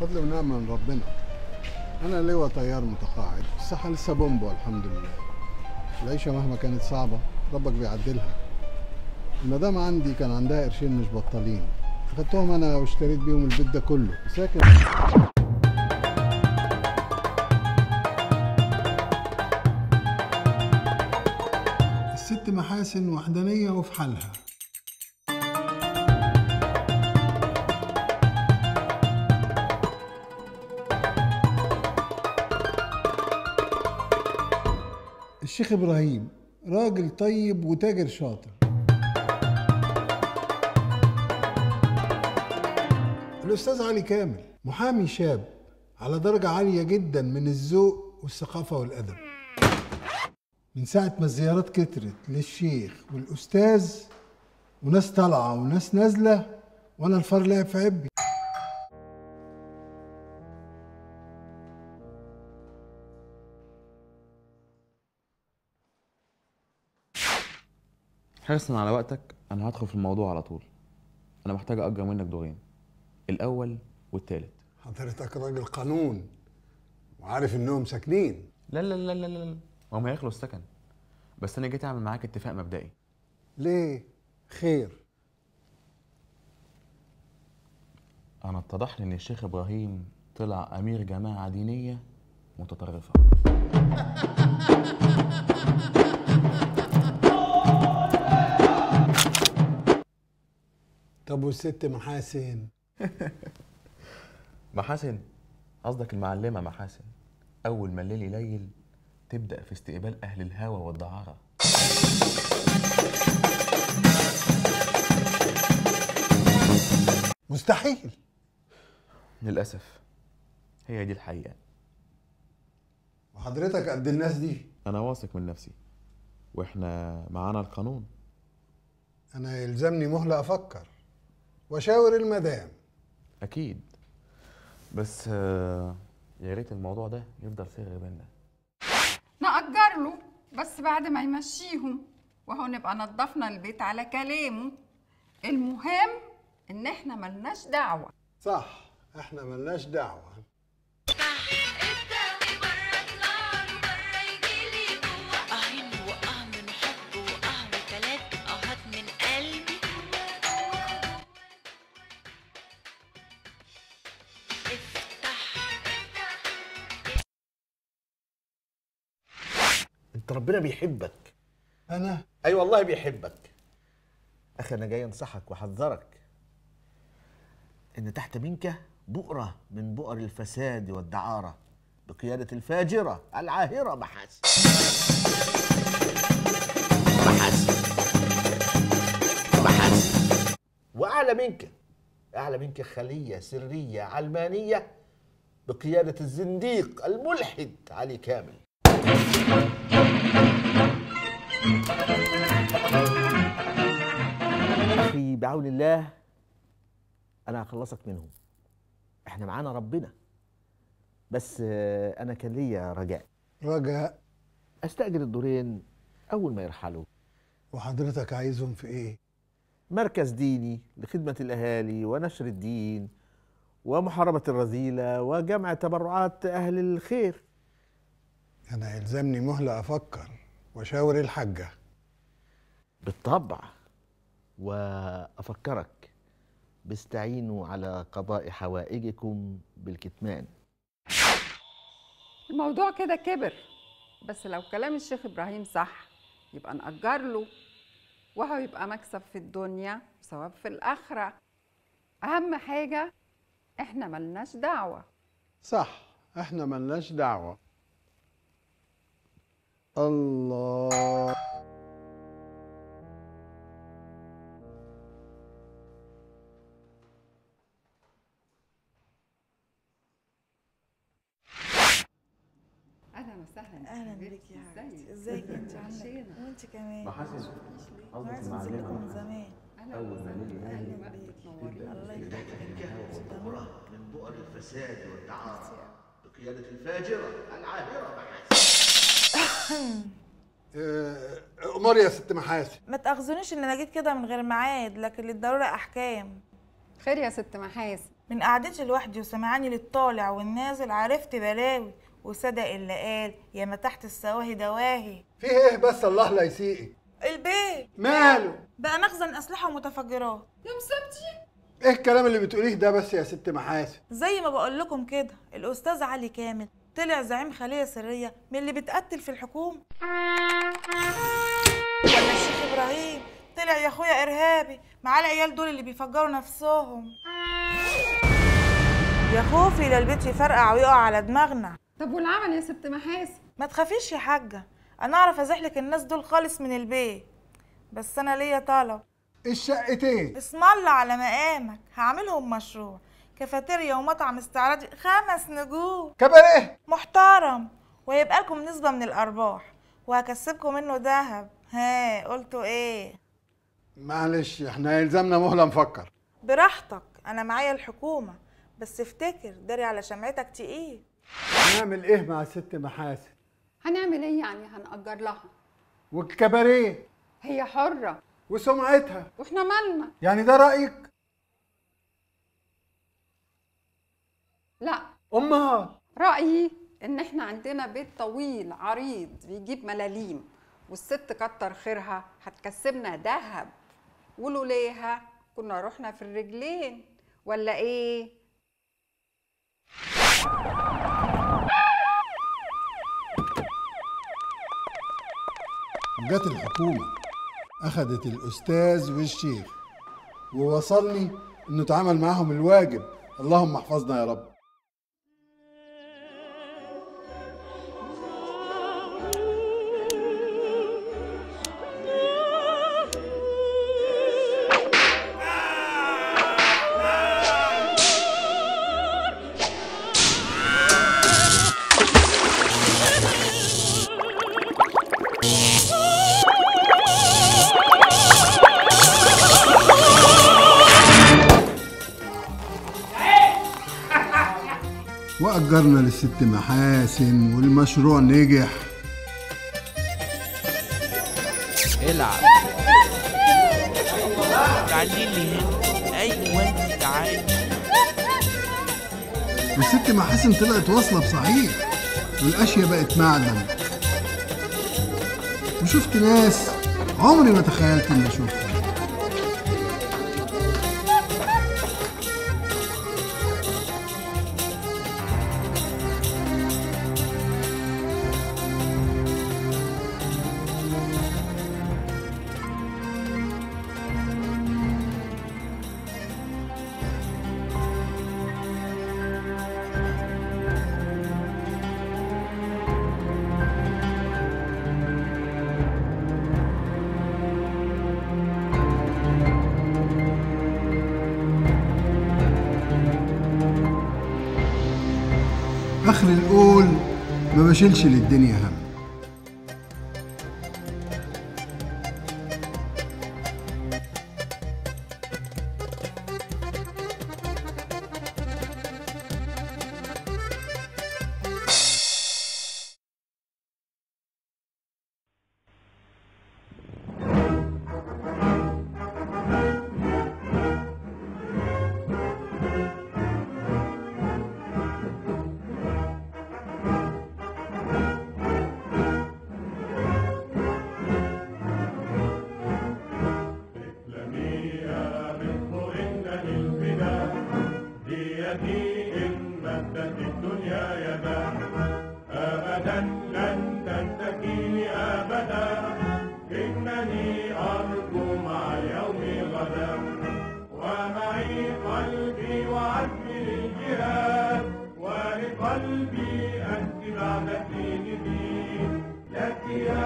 فضل ونعمة من ربنا أنا لواء طيار متقاعد الصحة لسه بومبو الحمد لله العيشة مهما كانت صعبة ربك بيعدلها المدام عندي كان عندها قرشين مش بطالين خدتهم أنا واشتريت بيهم البيت ده كله ساكن الست محاسن وحدانية وفي حالها الشيخ إبراهيم راجل طيب وتاجر شاطر الأستاذ علي كامل محامي شاب على درجة عالية جدا من الذوق والثقافة والأدب من ساعة ما الزيارات كترت للشيخ والأستاذ وناس طالعة وناس نازلة وأنا الفار لعب في عبي حرصا على وقتك انا هدخل في الموضوع على طول انا محتاج اجر منك دورين الاول والتالت حضرتك راجل قانون وعارف إنهم ساكنين لا لا لا لا لا هم هياخلوا السكن بس انا جيت اعمل معاك اتفاق مبدئي ليه؟ خير انا اتضح لي ان الشيخ ابراهيم طلع امير جماعه دينيه متطرفه طب والست محاسن محاسن قصدك المعلمه محاسن اول ما الليل يليل تبدا في استقبال اهل الهوى والدعاره مستحيل للاسف هي دي الحقيقه وحضرتك قد الناس دي انا واثق من نفسي واحنا معانا القانون أنا يلزمني مهلة أفكر وأشاور المدام اكيد بس آه، يا ريت الموضوع ده يفضل سر بينا نأجر له بس بعد ما يمشيهم وهو نبقى نضفنا البيت على كلامه المهم ان احنا ملناش دعوة صح احنا ملناش دعوة أهين وأه من حب وأه وكلات أهات من قلبي انت ربنا بيحبك أنا اي والله بيحبك اخي انا جاي انصحك واحذرك ان تحت منك بؤره من بؤر الفساد والدعاره بقياده الفاجره العاهره محاسن محاسن محاسن واعلى منك اعلى منك خليه سريه علمانيه بقياده الزنديق الملحد علي كامل اخي بعون الله انا هخلصك منهم احنا معانا ربنا بس آه، انا كان ليا رجاء رجاء استاجر الدورين اول ما يرحلوا وحضرتك عايزهم في إيه؟ مركز ديني لخدمه الاهالي ونشر الدين ومحاربه الرذيله وجمع تبرعات اهل الخير أنا يلزمني مهلة أفكر وأشاور الحاجة بالطبع وافكرك باستعينوا على قضاء حوائجكم بالكتمان الموضوع كده كبر بس لو كلام الشيخ ابراهيم صح يبقى نأجر له وهو يبقى مكسب في الدنيا وثواب في الآخرة أهم حاجة إحنا ملناش دعوة صح احنا ملناش دعوة الله أهلا وسهلا اهلا بك يا حبيبتي ازيك انت عامله ايه وانت كمان محاسن قصدك عايزه انزل لكم من المعلمه زمان اول ما الليل اهلا يليل بيك الله يخليك بؤره من بؤر الفساد والدعاره بقياده الفاجره العاهره محاسن آه، أمر يا ست محاسن ما تاخذونيش ان انا جيت كده من غير ميعاد لكن للضروره احكام خير يا ست محاسن من قعدتي لوحدي وسمعاني للطالع والنازل عرفت بلاوي وصدق اللي قال يا ما تحت السواهي دواهي فيه ايه بس الله لا يسيئك البيت ماله بقى مخزن اسلحه ومتفجرات ايه الكلام اللي بتقوليه ده بس يا ست محاسن زي ما بقول لكم كده الاستاذ علي كامل طلع زعيم خليه سريه من اللي بتقتل في الحكومه ولا الشيخ ابراهيم طلع يا اخويا ارهابي معاه العيال دول اللي بيفجروا نفسهم يا خوفي لا البيت يفرقع ويقع على دماغنا طب والعمل يا ست محاسن ما تخافيش يا حاجه انا اعرف ازحلك الناس دول خالص من البيت بس انا ليا طلب الشقتين اسم الله على مقامك هعملهم مشروع كافيتيريا ومطعم استعراضي خمس نجوم كباريه محترم ويبقى لكم نسبة من الأرباح وهكسبكم منه ذهب ها قلتوا ايه معلش احنا يلزمنا مهله نفكر براحتك أنا معايا الحكومة بس افتكر داري على شمعتك تقيل نعمل ايه مع الست محاسن هنعمل ايه يعني هنأجر لها والكباريه هي حرة وسمعتها واحنا مالنا يعني ده رايك لا امها رأيي ان احنا عندنا بيت طويل عريض بيجيب ملاليم والست كتر خيرها هتكسبنا ذهب ولوليها كنا رحنا في الرجلين ولا ايه جت الحكومة أخدت الأستاذ والشيخ ووصلني إنه اتعمل معاهم الواجب اللهم احفظنا يا رب وأجرنا للست محاسن والمشروع نجح العب تعالي لي هنا ايوه انت تعالي والست محاسن طلعت واصلة بصحيح والأشياء بقت معدن وشفت ناس عمري ما تخيلت إني أشوفها آخر القول ما بشيلش للدنيا هم ولقلبي أنت بعد سنين لك يا